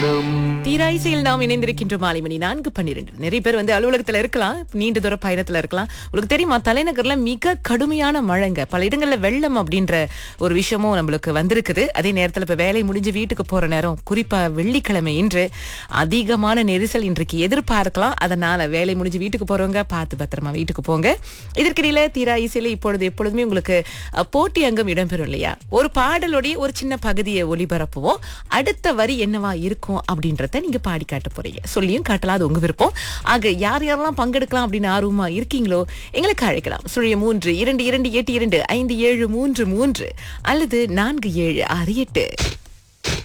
தீராய்சையில் நாம் இணைந்திருக்கின்ற மாலை மணி நான்கு பன்னிரண்டு நிறைய பேர் வந்து அலுவலகத்துல இருக்கலாம் நீண்ட தூர பயணத்துல இருக்கலாம் உங்களுக்கு தெரியுமா தலைநகர்ல மிக கடுமையான மழைங்க பல இடங்கள்ல வெள்ளம் அப்படின்ற ஒரு விஷயமும் நம்மளுக்கு வந்திருக்குது அதே நேரத்துல இப்ப வேலை முடிஞ்சு வீட்டுக்கு போற நேரம் குறிப்பா வெள்ளிக்கிழமை இன்று அதிகமான நெரிசல் இன்றைக்கு எதிர்பார்க்கலாம் அதனால வேலை முடிஞ்சு வீட்டுக்கு போறவங்க பார்த்து பத்திரமா வீட்டுக்கு போங்க இதற்கிடையில தீரா இசையில இப்பொழுது எப்பொழுதுமே உங்களுக்கு அஹ், போட்டி அங்கம் இடம்பெறும் இல்லையா ஒரு பாடலுடைய ஒரு சின்ன பகுதியை ஒளிபரப்புவோம் அடுத்த வரி என்னவா இருக்கும் அப்படின்றத நீங்க பாடி காட்ட போறீங்க சொல்லியும் காட்டலாம் அது உங்க விருப்பம் ஆக யார் யாரெல்லாம் பங்கெடுக்கலாம் அப்படின்னு ஆர்வமா இருக்கீங்களோ எங்களுக்கு அழைக்கலாம் சுழிய மூன்று இரண்டு இரண்டு எட்டு இரண்டு ஐந்து ஏழு மூன்று மூன்று அல்லது நான்கு ஏழு ஆறு எட்டு